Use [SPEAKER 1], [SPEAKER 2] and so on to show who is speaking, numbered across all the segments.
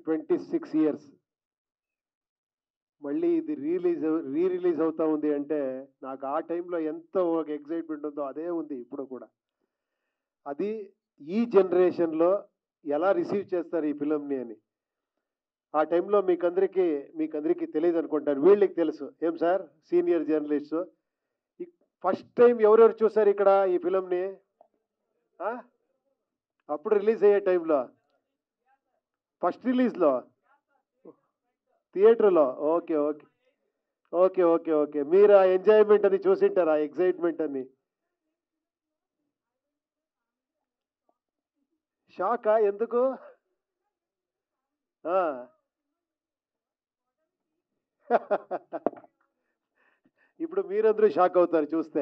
[SPEAKER 1] Twenty six years మళ్ళీ ఇది release re release అవుతా ఉంది అంటే నాకు ఆ టైంలో ఎంత ఒక ఎగ్జైట్మెంట్ ఉందో అదే ఉంది ఇప్పుడు కూడా అది ఈ జనరేషన్లో ఎలా రిసీవ్ చేస్తారు ఈ ఫిలింని అని ఆ టైంలో మీకందరికీ మీకందరికీ తెలియదు అనుకుంటాను వీళ్ళకి తెలుసు ఏం sir senior journalist first time ఎవరెవరు చూసారు ఇక్కడ ఈ ఫిలింని ఆ? అప్పుడు రిలీజ్ అయ్యే టైంలో ఫస్ట్ రిలీజ్లో థియేటర్లో okay okay okay okay okay మీరు ఆ ఎంజాయ్మెంట్ అని చూసింటారు ఆ ఎగ్జైట్మెంట్ అని షాకా ఎందుకు ఆ. ఇప్పుడు మీరందరూ షాక్ అవుతారు చూస్తే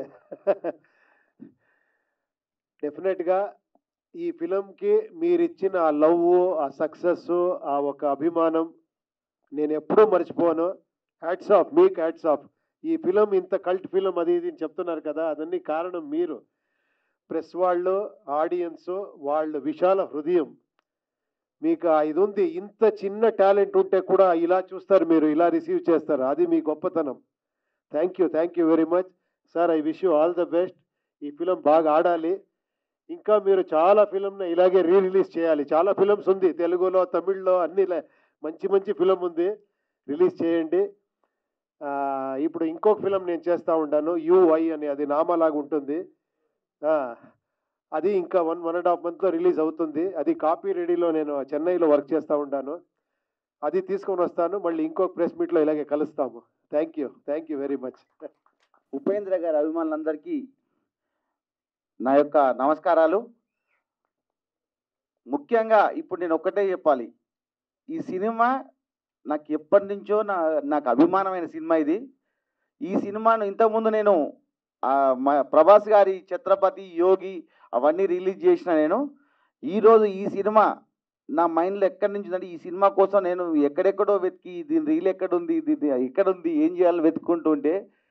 [SPEAKER 1] డెఫినెట్గా ఈ ఫిలంకి మీరిచ్చిన ఆ లవ్ ఆ సక్సెస్ ఆ ఒక అభిమానం నేను ఎప్పుడూ మర్చిపోను హ్యాట్స్ ఆఫ్ మీకు హ్యాట్స్ ఆఫ్ ఈ ఫిలం ఇంత కల్ట్ ఫిలం అది ఇది అని చెప్తున్నారు కదా అదన్నీ కారణం మీరు ప్రెస్ వాళ్ళు ఆడియన్స్ వాళ్ళు విశాల హృదయం మీకు ఆ ఇది ఉంది ఇంత చిన్న టాలెంట్ ఉంటే కూడా ఇలా చూస్తారు మీరు ఇలా రిసీవ్ చేస్తారు అది మీ గొప్పతనం thank you thank you very much sir I wish you all the best ఈ ఫిలం బాగా ఆడాలి ఇంకా మీరు చాలా ఫిలంని ఇలాగే రీ రిలీజ్ చేయాలి చాలా ఫిలమ్స్ ఉంది తెలుగులో తమిళ్లో అన్ని ఇలా మంచి మంచి ఫిలం ఉంది రిలీజ్ చేయండి ఆ, ఇప్పుడు ఇంకొక ఫిలం నేను చేస్తూ ఉంటాను యుఐ అని అది నామాలాగా ఉంటుంది ఆ, అది ఇంకా వన్ వన్ అండ్ హాఫ్ మంత్లో రిలీజ్ అవుతుంది అది కాపీ రెడీలో నేను చెన్నైలో వర్క్ చేస్తూ ఉంటాను అది తీసుకొని వస్తాను మళ్ళీ ఇంకొక ప్రెస్ మీట్లో ఇలాగే కలుస్తాము thank you thank you very much
[SPEAKER 2] Upendra గారి అభిమానులందరికీ నా యొక్క నమస్కారాలు ముఖ్యంగా ఇప్పుడు నేను ఒక్కటే చెప్పాలి ఈ సినిమా నాకు ఎప్పటి నుంచో నా నాకు అభిమానమైన సినిమా ఇది ఈ సినిమాను ఇంతకుముందు నేను ఆ, మా ప్రభాస్ గారి ఛత్రపతి యోగి అవన్నీ రిలీజ్ చేసిన నేను ఈరోజు ఈ సినిమా నా మైండ్లో ఎక్కడి నుంచి అంటే ఈ సినిమా కోసం నేను ఎక్కడెక్కడో వెతికి దీని రీల్ ఎక్కడుంది ఇది ఇది ఎక్కడుంది ఏం చేయాలో వెతుక్కుంటూ ఉంటే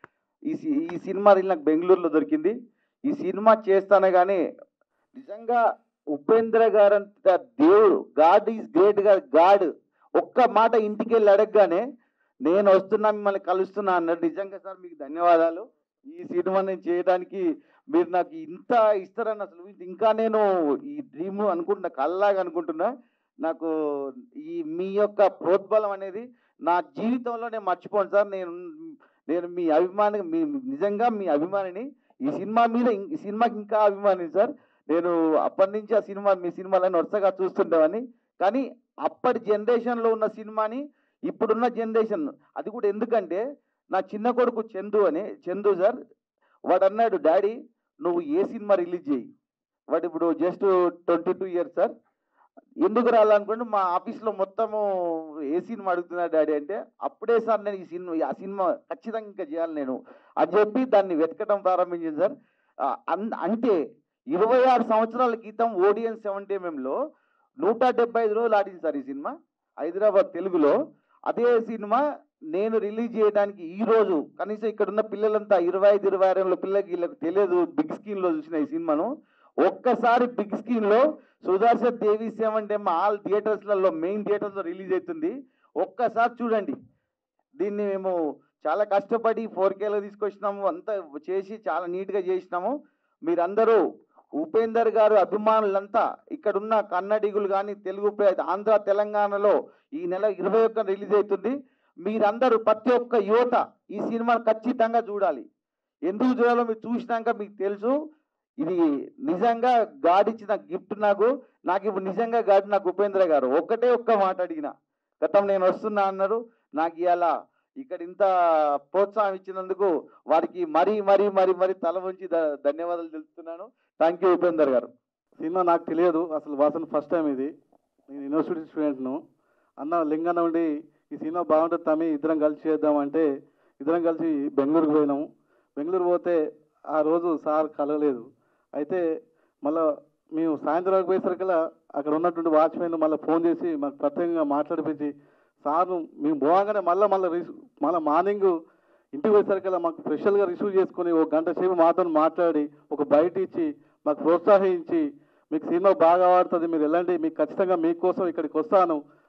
[SPEAKER 2] ఈ సి- ఈ సినిమా రీల్ నాకు బెంగళూరులో దొరికింది ఈ సినిమా చేస్తానే కానీ నిజంగా ఉపేంద్ర గారంత దేవుడు గాడ్ ఈజ్ గ్రేట్ గా గాడ్ ఒక్క మాట ఇంటికి వెళ్ళి అడగగానే నేను వస్తున్నా మిమ్మల్ని కలుస్తున్నా అన్నాడు నిజంగా సార్ మీకు ధన్యవాదాలు ఈ సినిమా నేను చేయడానికి మీరు నాకు ఇంత ఇస్తారని అసలు ఇంకా నేను ఈ డ్రీమ్ అనుకుంటున్నా కల్లాగా అనుకుంటున్నా నాకు ఈ మీ యొక్క ప్రోద్బలం అనేది నా జీవితంలో నేను మర్చిపోను సార్ నేను నేను మీ అభిమాని మీ నిజంగా మీ అభిమానిని ఈ సినిమా మీద ఇం- ఈ సినిమాకి ఇంకా అభిమాని సార్ నేను అప్పటి నుంచి ఆ సినిమా మీ సినిమాలను వరుసగా చూస్తుండేవాని కానీ అప్పటి జనరేషన్లో ఉన్న సినిమాని ఇప్పుడున్న జనరేషన్ అది కూడా ఎందుకంటే నా చిన్న కొడుకు చందు అని చందు సార్ వాడు అన్నాడు డాడీ నువ్వు ఏ సినిమా రిలీజ్ చేయి వాడు ఇప్పుడు just twenty two years sir ఎందుకు రావాలనుకుంటే మా ఆఫీస్లో మొత్తము ఏ సినిమా అడుగుతున్నా డాడీ అంటే అప్పుడే సార్ నేను ఈ సినిమా ఆ సినిమా ఖచ్చితంగా ఇంకా చేయాలి నేను అని చెప్పి దాన్ని వెతకడం ప్రారంభించింది సార్ ఆ, అన్- అంటే ఇరవై ఆరు సంవత్సరాల క్రితం ఓడియన్ సెవెంటీ ఎంఎంలో నూట డెబ్బై ఐదు రోజులు ఆడింది సార్ ఈ సినిమా హైదరాబాద్ తెలుగులో అదే సినిమా నేను రిలీజ్ చేయడానికి ఈ రోజు కనీసం ఇక్కడ ఉన్న పిల్లలంతా ఇరవై ఐదు ఇరవై ఆరు ఏళ్ళ పిల్లలకి వీళ్ళకి తెలియదు బిగ్ స్క్రీన్ లో చూసిన ఈ సినిమాను ఒక్కసారి బిగ్ స్క్రీన్ లో Sudarshan Devi seventy all థియేటర్స్లలో మెయిన్ థియేటర్స్ లో రిలీజ్ అవుతుంది ఒక్కసారి చూడండి దీన్ని మేము చాలా కష్టపడి ఫోర్ కేలో తీసుకొచ్చినాము అంతా చేసి చాలా నీట్గా చేసినాము మీరందరూ ఉపేందర్ గారు అభిమానులంతా ఇక్కడున్న కన్నడిగులు కానీ తెలుగు ప్ర- ఆంధ్ర తెలంగాణలో ఈ నెల ఇరవై ఒక్క రిలీజ్ అవుతుంది మీరందరూ ప్రతి ఒక్క యువత ఈ సినిమాను ఖచ్చితంగా చూడాలి ఎందుకు చూడాలో మీరు చూసినాక మీకు తెలుసు ఇది నిజంగా గాడ్ ఇచ్చిన గిఫ్ట్ నాకు నాకు ఇప్పుడు నిజంగా గాడ్ నాకు ఉపేంద్ర గారు ఒక్కటే ఒక్క మాట అడిగిన గతం నేను వస్తున్నా అన్నారు నాకు ఇవాళ ఇక్కడ ఇంత ప్రోత్సాహం ఇచ్చినందుకు వారికి మరీ మరీ మరీ మరీ తల ఉంచి ధ- ధన్యవాదాలు తెలుపుతున్నాను థ్యాంక్ యూ ఉపేందర్ గారు
[SPEAKER 3] సినిమా నాకు తెలియదు అసలు వాసన ఫస్ట్ టైం ఇది నేను యూనివర్సిటీ స్టూడెంట్ను అన్న లింగన్న ఉండి ఈ సినిమా బాగుంటుంది తమ్మి ఇద్దరం కలిసి చేద్దాం అంటే ఇద్దరం కలిసి బెంగళూరుకు పోయినాము బెంగళూరు పోతే ఆ రోజు సార్ కలగలేదు అయితే మళ్ళా మేము సాయంత్రం వరకు పోయేసరికల్లా అక్కడ ఉన్నటువంటి వాచ్మెన్ మళ్ళీ ఫోన్ చేసి మాకు ప్రత్యేకంగా మాట్లాడిపించి సార్ మేము పోగానే మళ్ళీ మళ్ళీ రిసీవ్ మళ్ళీ మార్నింగ్ ఇంటికి పోయేసరికల్లా మాకు స్పెషల్గా రిసీవ్ చేసుకొని ఒక గంట సేపు మాతో మాట్లాడి ఒక బయట ఇచ్చి మాకు ప్రోత్సహించి మీకు సినిమా బాగా ఆడుతుంది మీరు వెళ్ళండి మీకు ఖచ్చితంగా మీకోసం ఇక్కడికి వస్తాను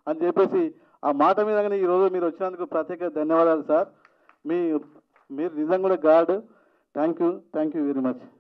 [SPEAKER 3] అని చెప్పేసి ఆ మాట మీదగానే ఈరోజు మీరు వచ్చినందుకు ప్రత్యేక ధన్యవాదాలు సార్ మీ మీరు నిజంగా కూడా god thank you thank you very much